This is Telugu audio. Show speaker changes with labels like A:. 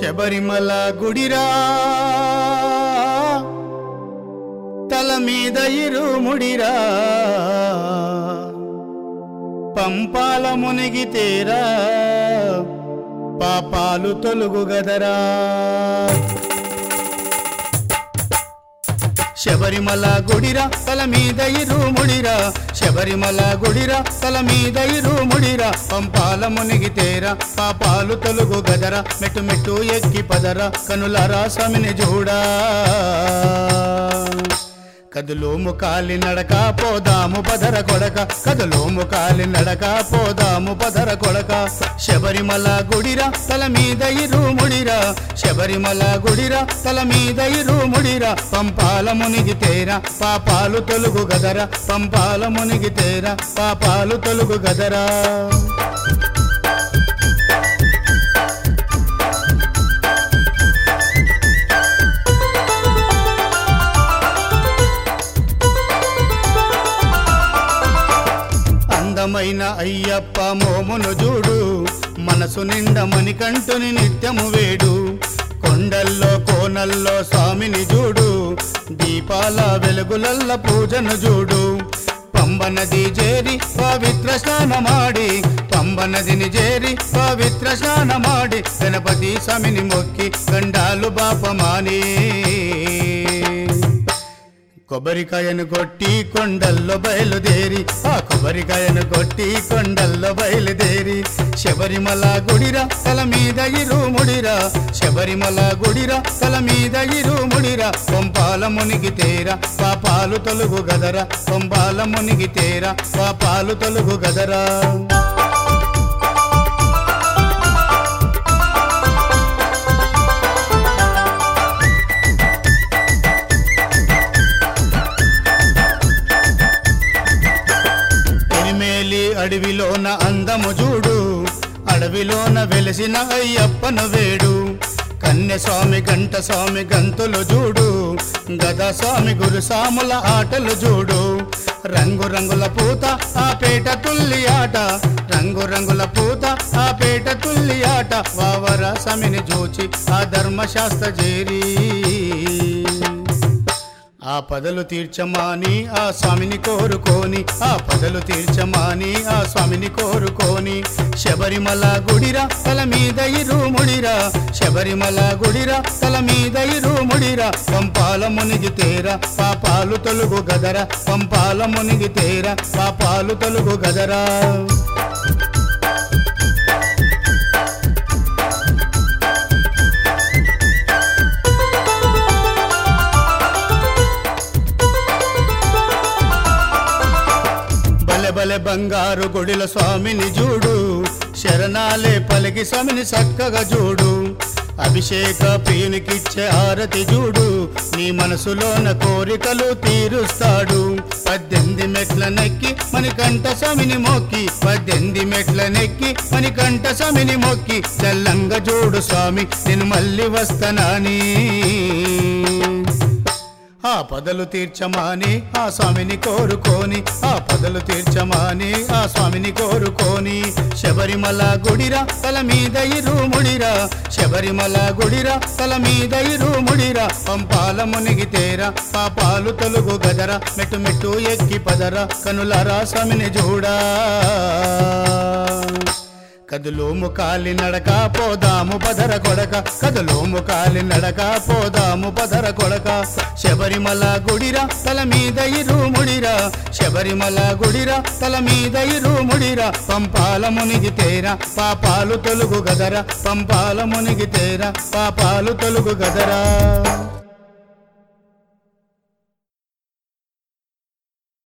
A: శబరిమల గుడిరా తల మీద ఇరుముడిరా పంపాల మునిగితేరా పాపాలు తొలుగు గదరా శబరిమల గుడిరా తల మీద ఇరుముడిరా శబరిమల గుడిరా తల మీద ఇరుముడిరా పంపాల మునిగితేరా పాపాలు తొలుగు గదరా మెట్టు మెట్టు ఎక్కి పదరా కనులారా స్వామిని చూడా కదులోము కాలి నడక పోదాము పదర కొడక కదులోము కాలి నడక పోదాము పదర కొడక శబరిమల గుడిరా తల మీద ఇరుముడిరా శబరిమల గుడిరా తల మీద ఇరుముడిరా పంపాల మునిగి తేరా పాపాలు తొలుగు గదరా పంపాల మునిగి తేరా పాపాలు తొలుగు గదరా అందమైన అయ్యప్ప మోమును చూడు మనసు నిండా మణికంఠుని నిత్యము వేడు కొండల్లో కోనల్లో స్వామిని చూడు దీపాల వెలుగులల్ల పూజను చూడు పంబ నది చేరి పవిత్ర స్నానమాడి పంబ నదిని చేరి పవిత్ర స్నానమాడి గణపతి స్వామిని మొక్కి గండాలు బాపమాని కొబ్బరికాయను కొట్టి కొండల్లో బయలుదేరి ఆ కొబ్బరికాయను కొట్టి కొండల్లో బయలుదేరి శబరిమల గుడిరా తల మీద ఇరుముడిరా శబరిమల గుడిరా తల మీద ఇరుముడిరా పంపాల మునిగి తేరా పాపాలు తొలుగు గదరా పంపాల మునిగి తేరా పాపాలు తొలుగు గదరా ఎనిమేలి అడవిలోన అందము చూడు అడవిలోన వెలిసిన అయ్యప్పను వేడు కన్య స్వామి గంట స్వామి గంతులు చూడు గద స్వామి గురుసాముల ఆటలు చూడు రంగు రంగుల పూత ఆ పేట తుల్లి ఆట రంగు రంగుల పూత ఆ పేట తుల్లి ఆట వావర సమిని చూచి ఆ ధర్మశాస్త్ర చేరి ఆ పదలు తీర్చమాని ఆ స్వామిని కోరుకోని ఆ పదలు తీర్చమాని ఆ స్వామిని కోరుకోని శబరిమల గుడిరా తల మీద ఇరుముడిరా శబరిమల గుడిరా తల మీద ఇరుముడిరా పంపాల మునిగి తేరా పాపాలు తొలుగు గదరా పంపాల మునిగి తేరా పాపాలు తొలుగు గదరా బలె బలె బంగారు గుడిల స్వామిని చూడు శరణాలే పలికి స్వామిని చక్కగా చూడు అభిషేక ప్రియునికిచ్చే ఆరతి చూడు నీ మనసులోన కోరికలు తీరుస్తాడు పద్దెనిమిది మెట్ల నెక్కి మణికంఠ స్వామిని మొక్కి పద్దెనిమిది మెట్ల నెక్కి మణికంఠ స్వామిని మొక్కి చల్లంగా చూడు స్వామి నేను మళ్ళీ వస్తానని ఆ పదలు తీర్చమాని ఆ స్వామిని కోరుకోని ఆ పదలు తీర్చమాని ఆ స్వామిని కోరుకోని శబరిమల గుడిరా తల మీద ఇరుముడిరా శబరిమల గుడిరా తల మీద ఇరుముడిరా పంపాల మునిగి తేరా పాపాలు తొలుగు గదరా మెట్టు మెట్టు ఎక్కి పదరా కనులారా స్వామిని చూడా కదులోము కాలి నడక పోదాము పదర కొడక కదులోము కాలి నడక పోదాము పదర కొడక శబరిమల గుడిరా తల మీద ఇరుముడిరా శబరిమల గుడిరా తల మీద ఇరుముడిరా పంపాల మునిగి తేరా పాపాలు తొలుగు గదరా పంపాల మునిగి తేరా పాపాలు తొలుగు గదరా